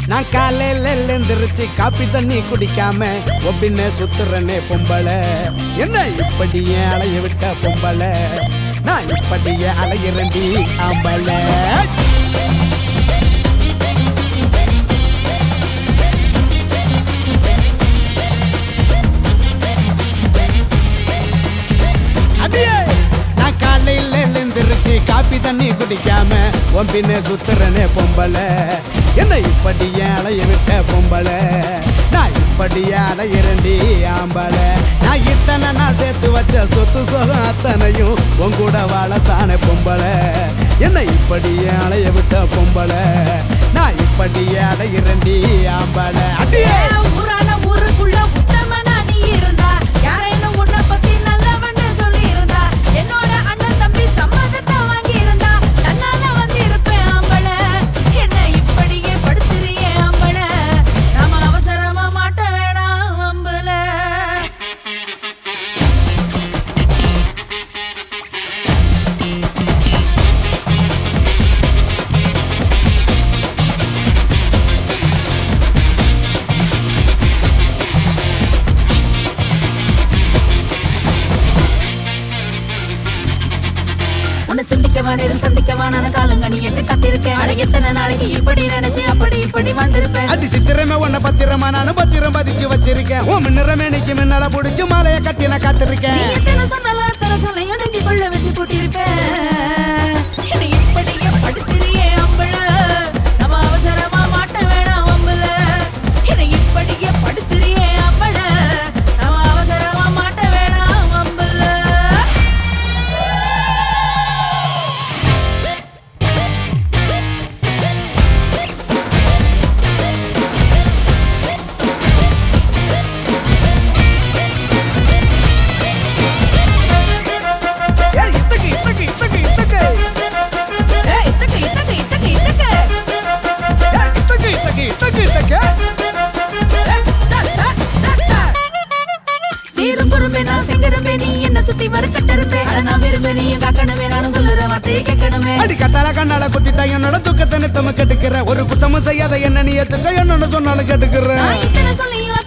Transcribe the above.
நான் காலையில எழுந்திருச்சு காப்பி தண்ணி குடிக்காம ஒப்பின்னு சுத்துறனே பொம்பளை என்ன இப்படியே அலைய விட்ட பொம்பளை நான் இப்படியே அலையிறண்டி ஆம்பளை அடியே நான் காலையில எழுந்திருச்சு காப்பி தண்ணி குடிக்காம உன் பின்ன சுத்துறனே பொம்பளை என்ன இப்படியே அலைய விட்ட பொம்பளை நான் இப்படியே அலையிறண்டி ஆம்பளை நான் இத்தனை நான் சேர்த்து வச்ச சொத்து சொகம் அத்தனையும் உன் கூட வாழத்தானே பொம்பளை என்ன இப்படியே அலைய விட்ட பொம்பளை நான் இப்படியே அலையிறண்டி ஆம்பளை அடியே ஊரான ஊருக்குள்ள உத்தமனா நீ இருந்தா யாரேனும் உன்னை பத்தி நல்லவன்னு சொல்லி இருந்தா என்னோட அண்ணன் தம்பி சம்மதத்தை வாங்கி இருந்தா தன்னால வந்து இருப்பேன் ஆம்பள என்ன இப்படியே படுத்துறியே ஆம்பள நாம அவசரமா மாட்ட வேணாம் ஆம்பள உன்னை சிந்திக்கவா நேரில் சந்திக்கவா நான் காலங்கனி என்று காத்திருக்கேன் அட எத்தனை நாளைக்கு இப்படி நினைச்சு அப்படி இப்படி வந்திருப்பேன் அடி சித்திரமே உன்னை பத்திரமா நானும் பத்திரம் பதிச்சு வச்சிருக்கேன் உன் மின்னறமே நிக்கு மின்னல புடிச்சு மாலைய கட்டி நான் நீ காத்திருக்கேன் எத்தனை சொன்னாலும் அத்தனை சொல்ல இணைஞ்சு கொள்ள வச்சு போட்டிருப்பேன் என்னை இப்படியே படுத்துறியே அம்பள நம்ம அவசரமா மாட்ட வேணாம் அம்பல என்னை இப்படியே படுத்துறியே அம்பள நம்ம அவசரமா மாட்ட வேணாம் அம்பல ஏய், இத்தக்கு, இத்தக்கு, இத்தக்கு, இத்தக்கு. ஏய், இத்தக்கு, இத்தக்கு, இத்தக்கு, இத்தக்கு. ஏய், இத்தக்கு, இத்தக்கு, இத்தக்கு, இத்தக்கு. ஏய், தா, தா, தா, தா. சீரும் குறும்பே நான் செங்கரும்பே நீ என்ன சுத்தி மறுக்கட்டருப்பே அட நான் விரும்பே நீ காக்கணுமே நானும் சொல்லுற வார்த்தையை கேட்கணுமே அடி கத்தால கண்ணால குத்திட்டா என்னோட துக்கத்தை நித்தம கெடுக்கிற ஒரு குத்தமும் செய்யாத என்ன நீ எத்துக்க என்னன்னு சொன்னாலும் கெடுக்கிற நான் இத்தனை சொல்லியும்